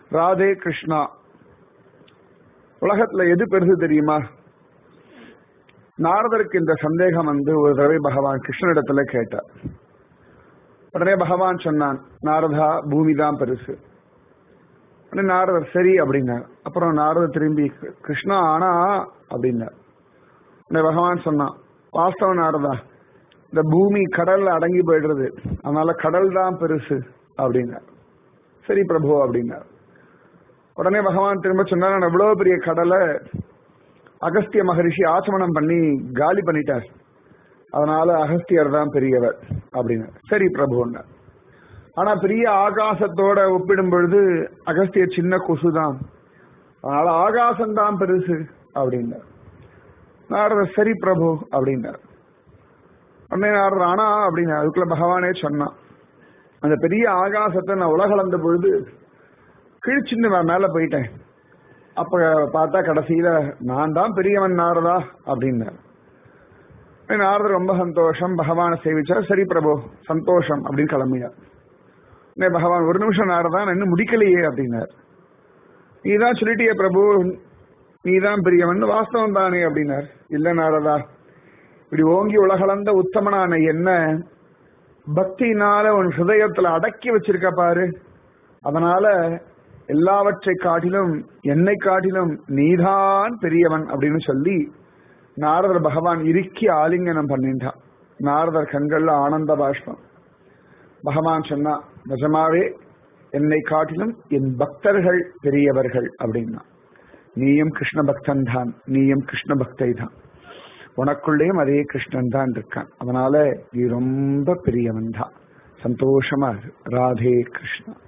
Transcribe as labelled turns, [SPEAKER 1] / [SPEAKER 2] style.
[SPEAKER 1] ராதே கிருஷ்ணா உலகத்துல எது பெருசு தெரியுமா நாரதருக்கு இந்த சந்தேகம் வந்து ஒரு தடவை பகவான் கிருஷ்ணனிடத்துல கேட்டார் உடனே பகவான் சொன்னான் நாரதா பூமி தான் பெருசு உடனே நாரதர் சரி அப்படின்னார் அப்புறம் நாரதர் திரும்பி கிருஷ்ணா ஆனா அப்படின்னார் உடனே பகவான் சொன்னான் வாஸ்தவ நாரதா இந்த பூமி கடல்ல அடங்கி போயிடுறது அதனால கடல் தான் பெருசு அப்படின்னார் சரி பிரபு அப்படின்னார் உடனே பகவான் திரும்ப சொன்னார் நான் எவ்வளவு பெரிய கடலை அகஸ்திய மகரிஷி ஆச்சமனம் பண்ணி காலி பண்ணிட்டார் அதனால அகஸ்தியர் தான் பெரியவர் அப்படின்னு சரி பிரபுன்னார் ஆனா பெரிய ஆகாசத்தோட ஒப்பிடும் பொழுது அகஸ்தியர் சின்ன கொசுதான் அதனால ஆகாசம் தான் பெருசு அப்படின்னார் நாரதர் சரி பிரபு அப்படின்னார் உடனே நாரதர் ஆனா அப்படின்னு அதுக்குள்ள பகவானே சொன்னான் அந்த பெரிய ஆகாசத்தை நான் உலகளந்த பொழுது கிழிச்சுன்னு நான் மேல போயிட்டேன் அப்ப பார்த்தா கடைசியில நான் தான் பெரியவன் நாரதா அப்படின்னார் நாரதர் ரொம்ப சந்தோஷம் பகவானை சேவிச்சார் சரி பிரபு சந்தோஷம் அப்படின்னு கிளம்பினார் உடனே பகவான் ஒரு நிமிஷம் நாரதா நான் இன்னும் முடிக்கலையே அப்படின்னார் நீதான் சொல்லிட்டியே பிரபு நீதான் பெரியவன் வாஸ்தவம் தானே அப்படின்னார் இல்ல நாரதா இப்படி ஓங்கி உலகளந்த உத்தமனான என்ன பக்தினால உன் ஹிருதயத்துல அடக்கி வச்சிருக்க பாரு அதனால எல்லாவற்றை காட்டிலும் என்னை காட்டிலும் நீதான் பெரியவன் அப்படின்னு சொல்லி நாரதர் பகவான் இறுக்கி ஆலிங்கனம் பண்ணிட்டான் நாரதர் கண்கள்ல ஆனந்த பாஷ்பம் பகவான் சொன்னா நிஜமாவே என்னை காட்டிலும் என் பக்தர்கள் பெரியவர்கள் அப்படின்னா நீயும் கிருஷ்ண பக்தன் தான் நீயும் கிருஷ்ண பக்தை தான் உனக்குள்ளேயும் அதே கிருஷ்ணன் தான் இருக்கான் அதனால நீ ரொம்ப பெரியவன் தான் சந்தோஷமா இரு ராதே கிருஷ்ணா